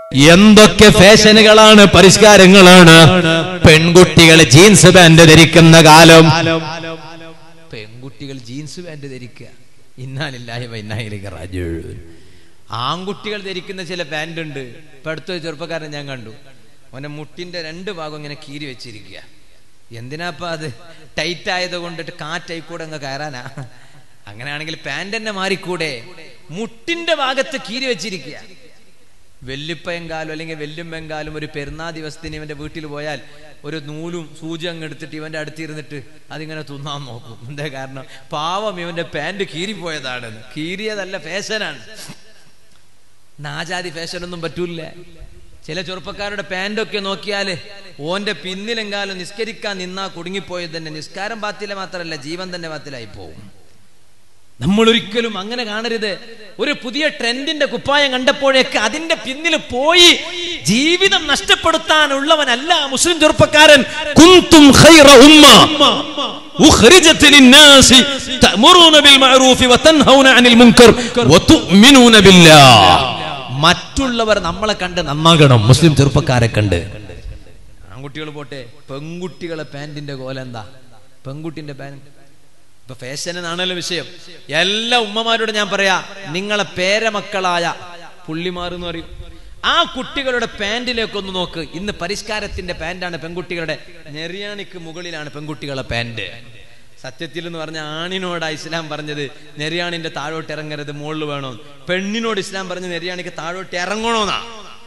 എന്തൊക്കെ ഫാഷനുകളാണ് പരിഷ്കാരങ്ങളാണ് പെൺകുട്ടികൾ jeans pant ധരിക്കുന്ന കാലം പെൺകുട്ടികൾ ജീൻസ് പാന്റ് ധരിക്കുക ഇന്നാലില്ലാഹി വൈന്നാഹിലേക്ക് റാജു ആൺകുട്ടികൾ ധരിക്കുന്ന ചില പാന്റ് ഉണ്ട് ഇപ്പൊ അടുത്തൊരു ചെറുപ്പക്കാരൻ ഞാൻ കണ്ടു അവന്റെ മുട്ടിന്റെ രണ്ട് ഭാഗം ഇങ്ങനെ കീറി വെച്ചിരിക്കുക എന്തിനാപ്പ അത് ടൈറ്റ് ആയത് കൊണ്ടിട്ട് കാറ്റായി കൂടെ അങ്ങ് കയറാനാ അങ്ങനെയാണെങ്കിൽ പാന്റ് തന്നെ മാറിക്കൂടെ മുട്ടിന്റെ ഭാഗത്ത് കീറി വെച്ചിരിക്കുക വെല്ലിപ്പയങ്കാലും അല്ലെങ്കിൽ വെല്ലുമ്പെങ്കാലും ഒരു പെരുന്നാ ദിവസത്തിന് ഇവന്റെ വീട്ടിൽ പോയാൽ ഒരു നൂലും സൂചി അങ്ങ് എടുത്തിട്ട് ഇവന്റെ അടുത്തിരുന്നിട്ട് അതിങ്ങനെ തുന്നാൻ നോക്കും എന്താ കാരണം പാവം ഇവന്റെ പാന്റ് കീറിപ്പോയതാണെന്ന് കീറിയതല്ല ഫാഷനാണ് നാജാതി ഫാഷനൊന്നും പറ്റൂല ചില ചെറുപ്പക്കാരുടെ പാൻറ്റൊക്കെ നോക്കിയാല് ഓന്റെ പിന്നിലെങ്കാലും നിസ്കരിക്കാൻ നിന്നാ കുടുങ്ങിപ്പോയത് തന്നെ നിസ്കാരം പാത്തില മാത്രമല്ല ജീവൻ തന്നെ പാത്തിലായി പോകും നമ്മൾ ഒരിക്കലും അങ്ങനെ കാണരുത് ഒരു പുതിയ ട്രെൻഡിന്റെ കുപ്പായം കണ്ടപ്പോഴേക്ക് അതിന്റെ പിന്നിൽ പോയി ജീവിതം നഷ്ടപ്പെടുത്താനുള്ളവനല്ല മുസ്ലിം ചെറുപ്പക്കാരൻ കുന്തും ഖൈറ ഉമ്മ ഉഖ്രിജത് ലിന്നാസി തഅമുറൂന ബിൽ മഅറൂഫി വതൻഹൗന അനിൽ മുൻകർ വതുഅ്മിനൂന ബില്ലാഹ് മറ്റുള്ളവർ നമ്മളെ കണ്ട് നന്നാകണം മുസ്ലിം ചെറുപ്പക്കാരെ കണ്ട് ആൺകുട്ടികൾ പോട്ടെ പെൺകുട്ടികളെ പാന്റിന്റെ കോല എന്താ പെൺകുട്ടിന്റെ പാന്റ് ഇപ്പൊ ഫാഷൻ എന്നാണല്ലോ വിഷയം എല്ലാ ഉമ്മമാരോട് ഞാൻ പറയാ നിങ്ങളെ പേരമക്കളായ പുള്ളിമാർ എന്ന് പറയും ആ കുട്ടികളുടെ പാന്റിലേക്കൊന്ന് നോക്ക് ഇന്ന് പരിഷ്കാരത്തിന്റെ പാന്റാണ് പെൺകുട്ടികളുടെ നെറിയാണിക്ക് മുകളിലാണ് പെൺകുട്ടികളെ പാന്റ് സത്യത്തിൽ എന്ന് പറഞ്ഞ ആണിനോടാ ഇസ്ലാം പറഞ്ഞത് നെരിയാണിന്റെ താഴോട്ട് ഇറങ്ങരുത് മുകളിൽ വേണോ പെണ്ണിനോട് ഇസ്ലാം പറഞ്ഞ് നെരിയാണിക്ക് താഴോട്ട് ഇറങ്ങണോന്നാ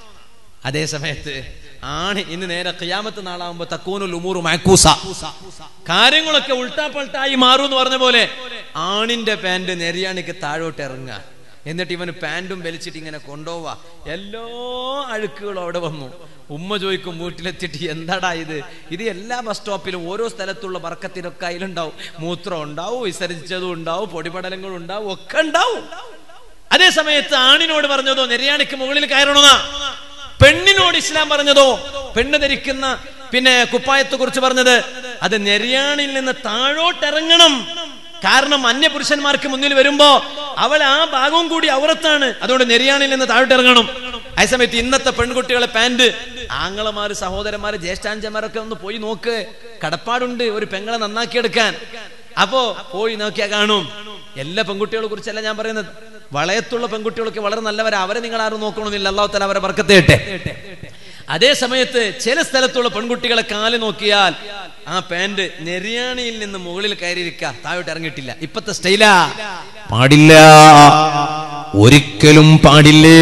അതേ സമയത്ത് ആണ് ഇന്ന് നേരെ ഖിയാമത്ത് നാളാവുമ്പോ തക്കൂനുൽ ഉമൂറു മാക്കൂസ കാര്യങ്ങളൊക്കെ ഉൾട്ടാ പൾട്ടായി മാറും എന്ന് പറഞ്ഞ പോലെ ആണിന്റെ പാന്റ് നെരിയാണിക്ക് താഴോട്ട് ഇറങ്ങുക എന്നിട്ട് ഇവന് പാന്റും വലിച്ചിട്ട് ഇങ്ങനെ കൊണ്ടുപോവാ എല്ലാ അഴുക്കുകളും അവിടെ വന്നു ഉമ്മ ചോദിക്കും വീട്ടിലെത്തിയിട്ട് എന്താടാ ഇത് ഇത് എല്ലാ ബസ് സ്റ്റോപ്പിലും ഓരോ സ്ഥലത്തുള്ള വർക്കത്തിനൊക്കെ അതിലുണ്ടാവും മൂത്രം ഉണ്ടാവും വിസർജിച്ചതും ഉണ്ടാവും പൊടിപടലങ്ങളും ഉണ്ടാവും ഒക്കെ ഉണ്ടാവും അതേ സമയത്ത് ആണിനോട് പറഞ്ഞതോ നെരിയാണിക്ക് മുകളിൽ കയറണമെന്നാ പെണ്ണിനോട് ഇസ്ലാം പറഞ്ഞതോ പെണ്ണ് ധരിക്കുന്ന പിന്നെ കുപ്പായത്തെ കുറിച്ച് പറഞ്ഞത് അത് നെരിയാണിൽ നിന്ന് താഴോട്ടിറങ്ങണം കാരണം അന്യപുരുഷന്മാർക്ക് മുന്നിൽ വരുമ്പോ അവൾ ആ ഭാഗവും കൂടി ഔറത്താണ് അതുകൊണ്ട് നെരിയാണിൽ നിന്ന് താഴോട്ടിറങ്ങണം അതേസമയത്ത് ഇന്നത്തെ പെൺകുട്ടികളെ പാന്റ് ആങ്ങളമാര് സഹോദരന്മാര് ജ്യേഷ്ഠാഞ്ചന്മാരൊക്കെ ഒന്ന് പോയി നോക്ക് കടപ്പാടുണ്ട് ഒരു പെങ്ങളെ നന്നാക്കിയെടുക്കാൻ അപ്പോ പോയി നോക്കിയാ കാണും എല്ലാ പെൺകുട്ടികളെ കുറിച്ചല്ല ഞാൻ പറയുന്നത് വളയത്തുള്ള പെൺകുട്ടികളൊക്കെ വളരെ നല്ലവരാ അവരെ നിങ്ങൾ ആരും നോക്കണമെന്നില്ല അള്ളാഹു തല അവരെ വർക്കത്തേട്ടെ അതേ സമയത്ത് ചില സ്ഥലത്തുള്ള പെൺകുട്ടികളെ കാല് നോക്കിയാൽ ആ പാന്റ് നെരിയാണിയിൽ നിന്ന് മുകളിൽ കയറിയിരിക്ക താഴോട്ട് ഇറങ്ങിയിട്ടില്ല ഇപ്പത്തെ സ്റ്റൈലാ പാടില്ല ഒരിക്കലും പാടില്ലേ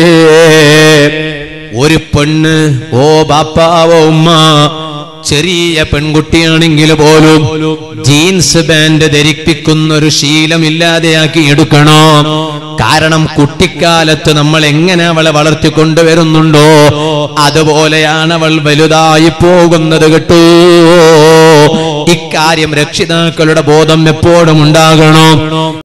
ഒരു പെണ്ണ് ഓ ബാപ്പാവോ ഉമ്മ ചെറിയ പെൺകുട്ടിയാണെങ്കിൽ പോലും ജീൻസ് പാന്റ് ധരിപ്പിക്കുന്ന ഒരു ശീലമില്ലാതെയാക്കി എടുക്കണം കാരണം കുട്ടിക്കാലത്ത് നമ്മൾ എങ്ങനെ അവളെ വളർത്തിക്കൊണ്ടുവരുന്നുണ്ടോ അതുപോലെയാണ് അവൾ വലുതായി പോകുന്നത് കേട്ടോ ഇക്കാര്യം രക്ഷിതാക്കളുടെ ബോധം എപ്പോഴും ഉണ്ടാകണം